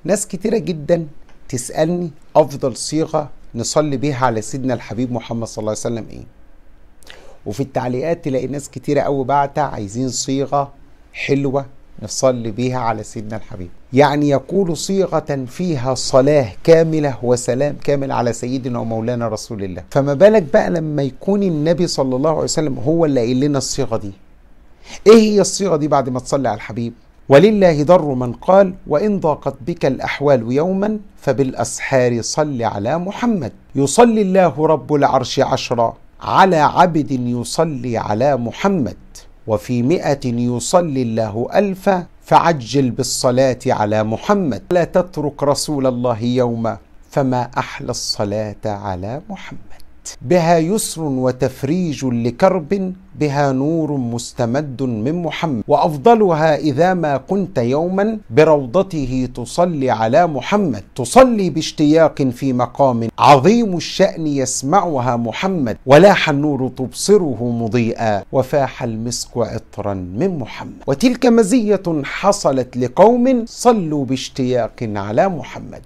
ناس كتيرة جدا تسألني أفضل صيغة نصلي بيها على سيدنا الحبيب محمد صلى الله عليه وسلم إيه وفي التعليقات تلاقي ناس كتيرة قوي بعتة عايزين صيغة حلوة نصلي بيها على سيدنا الحبيب يعني يقول صيغة فيها صلاة كاملة وسلام كامل على سيدنا ومولانا رسول الله فما بالك بقى لما يكون النبي صلى الله عليه وسلم هو اللي قايل لنا الصيغة دي ايه هي الصيغة دي بعد ما تصلي على الحبيب ولله ضر من قال وإن ضاقت بك الأحوال يوما فبالأسحار صل على محمد يصلي الله رب العرش عشرا على عبد يصلي على محمد وفي مئة يصلي الله ألفا فعجل بالصلاة على محمد لا تترك رسول الله يوما فما أحلى الصلاة على محمد بها يسر وتفريج لكرب بها نور مستمد من محمد وافضلها اذا ما كنت يوما بروضته تصلي على محمد تصلي باشتياق في مقام عظيم الشان يسمعها محمد ولاح النور تبصره مضيئا وفاح المسك عطرا من محمد وتلك مزيه حصلت لقوم صلوا باشتياق على محمد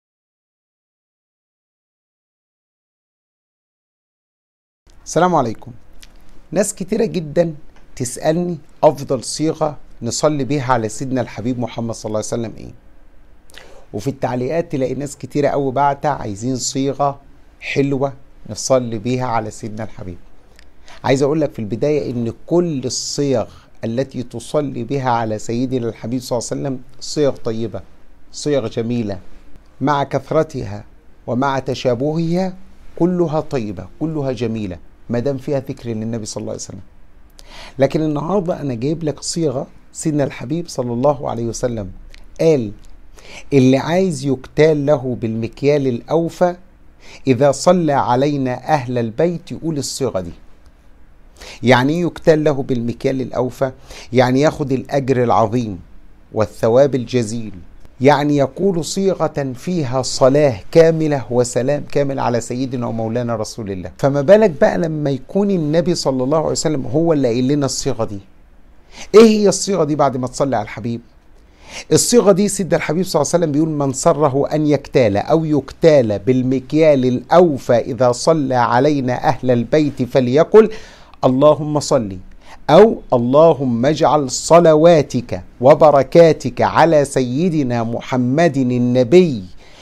السلام عليكم ناس كتيرة جدا تسألني أفضل صيغة نصلي بيها على سيدنا الحبيب محمد صلى الله عليه وسلم إيه وفي التعليقات تلاقي ناس كتيرة قوي بعتة عايزين صيغة حلوة نصلي بيها على سيدنا الحبيب عايز أقول لك في البداية إن كل الصيغ التي تصلي بها على سيدنا الحبيب صلى الله عليه وسلم صيغ طيبة صيغ جميلة مع كثرتها ومع تشابهها كلها طيبة كلها جميلة ما دام فيها ذكر للنبي صلى الله عليه وسلم لكن النهارده انا جايب لك صيغه سيدنا الحبيب صلى الله عليه وسلم قال اللي عايز يكتال له بالمكيال الاوفى اذا صلى علينا اهل البيت يقول الصيغه دي يعني ايه يكتال له بالمكيال الاوفى يعني ياخد الاجر العظيم والثواب الجزيل يعني يقول صيغة فيها صلاة كاملة وسلام كامل على سيدنا ومولانا رسول الله فما بالك بقى لما يكون النبي صلى الله عليه وسلم هو اللي قايل لنا الصيغة دي ايه هي الصيغة دي بعد ما تصلي على الحبيب الصيغة دي سيدنا الحبيب صلى الله عليه وسلم بيقول من سره أن يكتال أو يكتال بالمكيال الأوفى إذا صلى علينا أهل البيت فليقل اللهم صلِّ أو اللهم اجعل صلواتك وبركاتك على سيدنا محمد النبي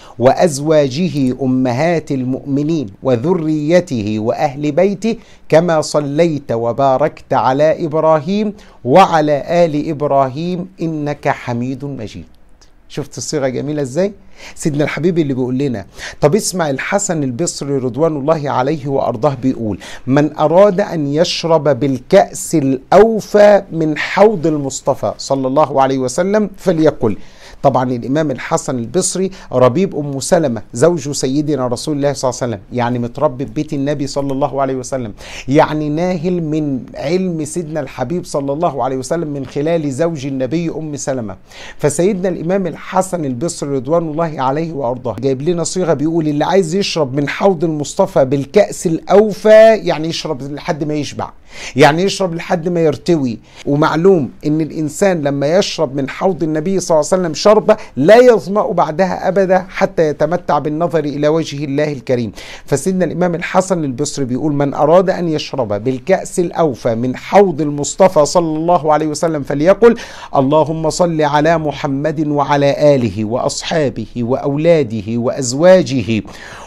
وأزواجه أمهات المؤمنين وذريته وأهل بيته كما صليت وباركت على إبراهيم وعلى آل إبراهيم إنك حميد مجيد شفت الصيغه جميله ازاي سيدنا الحبيب اللي بيقول لنا طب اسمع الحسن البصري رضوان الله عليه وارضاه بيقول من اراد ان يشرب بالكاس الاوفى من حوض المصطفى صلى الله عليه وسلم فليقل طبعا الامام الحسن البصري ربيب ام سلمه زوج سيدنا رسول الله صلى الله عليه وسلم يعني متربي في بيت النبي صلى الله عليه وسلم يعني ناهل من علم سيدنا الحبيب صلى الله عليه وسلم من خلال زوج النبي ام سلمه فسيدنا الامام الحسن البصري رضوان الله عليه وارضاه جايب لنا صيغه بيقول اللي عايز يشرب من حوض المصطفى بالكاس الاوفى يعني يشرب لحد ما يشبع يعني يشرب لحد ما يرتوي ومعلوم ان الانسان لما يشرب من حوض النبي صلى الله عليه وسلم شربة لا يظمأ بعدها ابدا حتى يتمتع بالنظر الى وجه الله الكريم فسيدنا الامام الحسن البصري بيقول من اراد ان يشرب بالكأس الاوفى من حوض المصطفى صلى الله عليه وسلم فليقل اللهم صل على محمد وعلى اله واصحابه واولاده وازواجه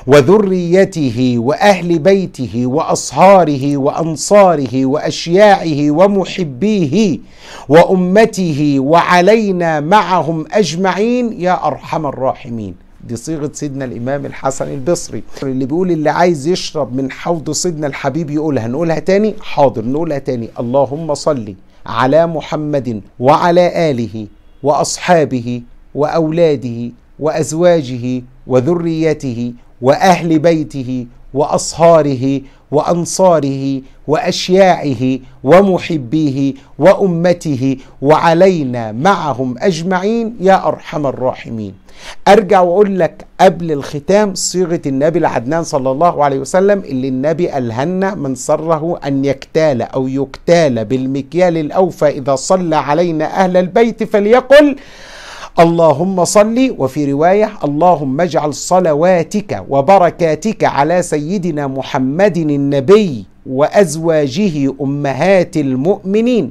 وذريته واهل بيته واصهاره وانصاره واشياعه ومحبيه وامته وعلينا معهم اجمعين يا ارحم الراحمين دي صيغه سيدنا الامام الحسن البصري اللي بيقول اللي عايز يشرب من حوض سيدنا الحبيب يقولها نقولها تاني حاضر نقولها تاني اللهم صل على محمد وعلى اله واصحابه واولاده وازواجه وذريته واهل بيته واصهاره وانصاره واشياعه ومحبيه وامته وعلينا معهم اجمعين يا ارحم الراحمين ارجع واقول لك قبل الختام صيغه النبي العدنان صلى الله عليه وسلم اللي النبي الهنا من سره ان يكتال او يكتال بالمكيال الاوفى اذا صلى علينا اهل البيت فليقل اللهم صل وفي رواية اللهم اجعل صلواتك وبركاتك على سيدنا محمد النبي وازواجه امهات المؤمنين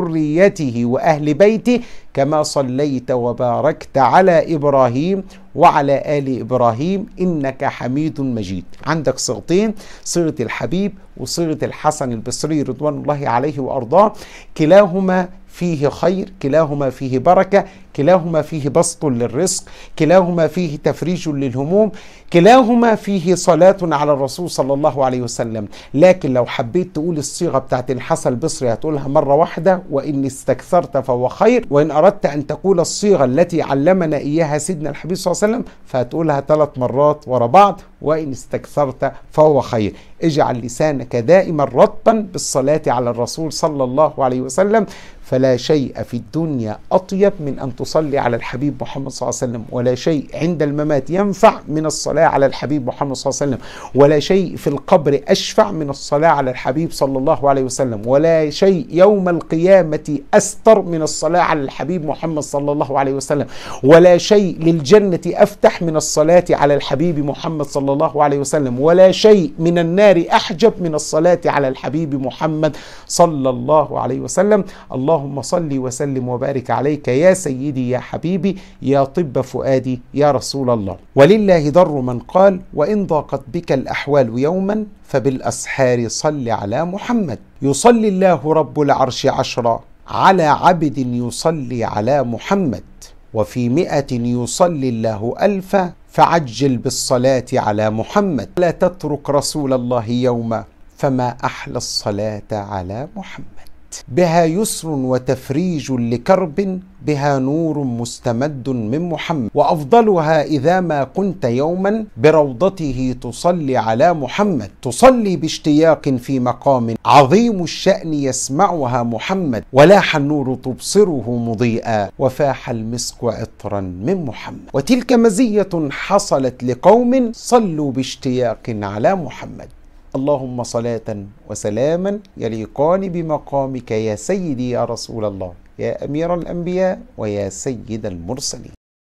وذريته واهل بيته كما صليت وباركت على ابراهيم وعلى ال ابراهيم انك حميد مجيد عندك صيغتين صيغه الحبيب وصيغه الحسن البصري رضوان الله عليه وارضاه كلاهما فيه خير كلاهما فيه بركه كلاهما فيه بسط للرزق كلاهما فيه تفريج للهموم كلاهما فيه صلاة على الرسول صلى الله عليه وسلم لكن لو حبيت تقول الصيغة بتاعت الحسن البصري هتقولها مرة واحدة وإن استكثرت فهو خير وإن أردت أن تقول الصيغة التي علمنا إياها سيدنا الحبيب صلى الله عليه وسلم فهتقولها ثلاث مرات ورا بعض وإن استكثرت فهو خير اجعل لسانك دائما رطبا بالصلاة على الرسول صلى الله عليه وسلم فلا شيء في الدنيا أطيب من أن تصلي على الحبيب محمد صلى الله عليه وسلم ولا شيء عند الممات ينفع من الصلاة على الحبيب محمد صلى الله عليه وسلم ولا شيء في القبر أشفع من الصلاة على الحبيب صلى الله عليه وسلم ولا شيء يوم القيامة أستر من الصلاة على الحبيب محمد صلى الله عليه وسلم ولا شيء للجنة أفتح من الصلاة على الحبيب محمد صلى الله عليه وسلم ولا شيء من النار أحجب من الصلاة على الحبيب محمد صلى الله عليه وسلم اللهم صل وسلم وبارك عليك يا سيدي يا حبيبي يا طب فؤادي يا رسول الله ولله ضر من قال وإن ضاقت بك الأحوال يوما فبالأسحار صل على محمد يصلي الله رب العرش عشرا على عبد يصلي على محمد وفي مئة يصلي الله ألفا فعجل بالصلاة على محمد لا تترك رسول الله يوما فما أحلى الصلاة على محمد بها يسر وتفريج لكرب بها نور مستمد من محمد وافضلها اذا ما كنت يوما بروضته تصلي على محمد تصلي باشتياق في مقام عظيم الشان يسمعها محمد ولاح النور تبصره مضيئا وفاح المسك عطرا من محمد وتلك مزيه حصلت لقوم صلوا باشتياق على محمد اللهم صلاة وسلاما يليقان بمقامك يا سيدي يا رسول الله يا أمير الأنبياء ويا سيد المرسلين